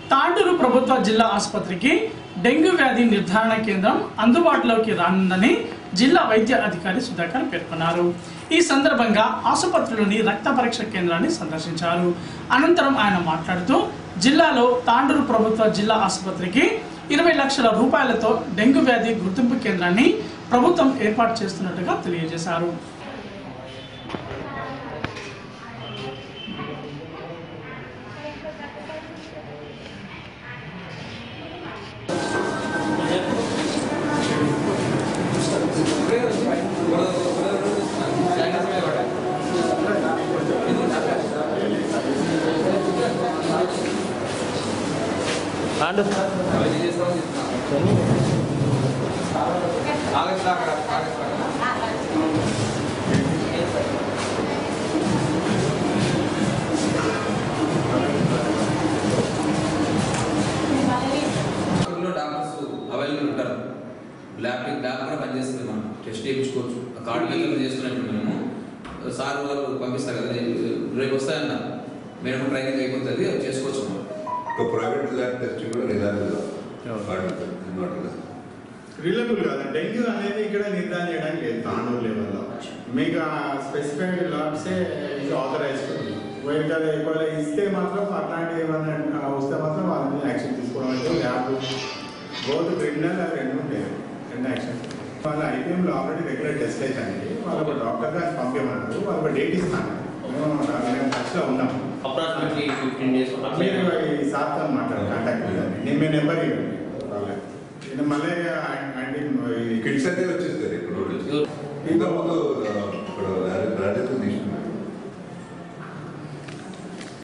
తాండూరు ప్రభుత్వ జిల్లా ఆసుపత్రికి డెంగ్యూ వ్యాధి నిర్ధారణ కేంద్రం అందుబాటులోకి రానుందని జిల్లా వైద్య అధికారి సుధాకర్ పేర్కొన్నారు ఈ సందర్భంగా ఆసుపత్రిలోని రక్త పరీక్ష కేంద్రాన్ని సందర్శించారు అనంతరం ఆయన మాట్లాడుతూ జిల్లాలో తాండూరు ప్రభుత్వ జిల్లా ఆసుపత్రికి ఇరవై లక్షల రూపాయలతో డెంగ్యూ వ్యాధి గుర్తింపు కేంద్రాన్ని ప్రభుత్వం ఏర్పాటు చేస్తున్నట్టుగా తెలియజేశారు హాస్పిటల్లో డాక్టర్స్ అవైలబుల్ ఉంటారు ల్యాబ్ ల్యాబ్ కూడా పనిచేస్తుంది మనం టెస్ట్ చేయించుకోవచ్చు ఆ కార్డు మీద చేసుకున్నప్పుడు మేము సార్ వారు పంపిస్తారు కదా రేపు వస్తాయన్న మేడం ట్రైనింగ్ అయిపోతుంది అది చేసుకోవచ్చు మనం ఒక ప్రైవేట్ ల్యాబ్ టెస్టింగ్ కూడా నిదానంగా వాడుతుంది రిలబుల్ కాదు డెంగ్యూ అనేది ఇక్కడ నిర్ధారణ చేయడానికి లేదు తాండూరు లెవెల్లో మీకు స్పెసిఫైడ్ ల్యాబ్సే ఇది ఆథరైజ్ వేరే ఎక్కువ ఇస్తే మాత్రం అట్లాంటి ఏమన్నా వస్తే మాత్రం వాళ్ళ మీద యాక్షన్ తీసుకోవడం అయితే ల్యాబ్ బోత్ క్రిమినల్ అది రెండు ఉంటాయి రెండు యాక్షన్ వాళ్ళ ఐపీఎంలో ఆల్రెడీ రెగ్యులర్ టెస్ట్ అవుతాయండి వాళ్ళకు డాక్టర్ గారు పంపించమన్నారు వాళ్ళకు డేట్ ఇస్తాను మేము మేము టచ్లో ఉన్నాం అప్రాక్సిమేట్లీ ఫిఫ్టీన్ డేస్ మీరు ఈ సార్తో మాట్లాడు కాంటాక్ట్ చేయండి నేను మీ నెంబర్ ఇవ్వండి వాళ్ళకి. ఇది మలేరియా అంటే ఇది కిడ్స్ అయితే వచ్చేస్తారు ఇప్పుడు ఇంతకుముందు ఆ, ఇక్కడ రాజస్థాన్ తీసుకున్నారు